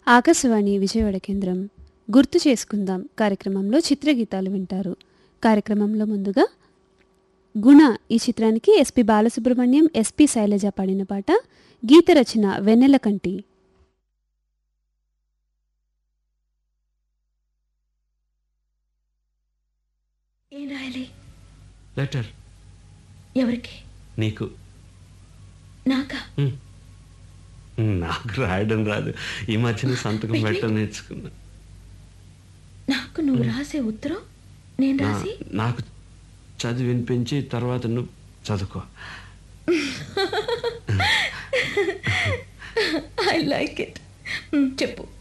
ఆకాశవాణి విజయవాడ కేంద్రం గుర్తు చేసుకుందాం కార్యక్రమంలో చిత్రగీతాలు వింటారు కార్యక్రమంలో ముందుగా గుణ ఈ చిత్రానికి ఎస్పి బాలసుబ్రహ్మణ్యం ఎస్పి శైలజ పాడిన పాట గీత రచన వెన్నెల కంటి ఏం రాయాలి లెటర్ ఎవరికి నీకు నాకా హ్మ్. నాకు రాయడం రాదు ఈ మధ్యన సంతకం పెట్టడం నేర్చుకున్నా నాకు నువ్వు రాసే ఉత్తరం నేను నా- రాసి నాకు చదివి వినిపించి తర్వాత నువ్వు చదువుకో ఐ లైక్ ఇట్ చెప్పు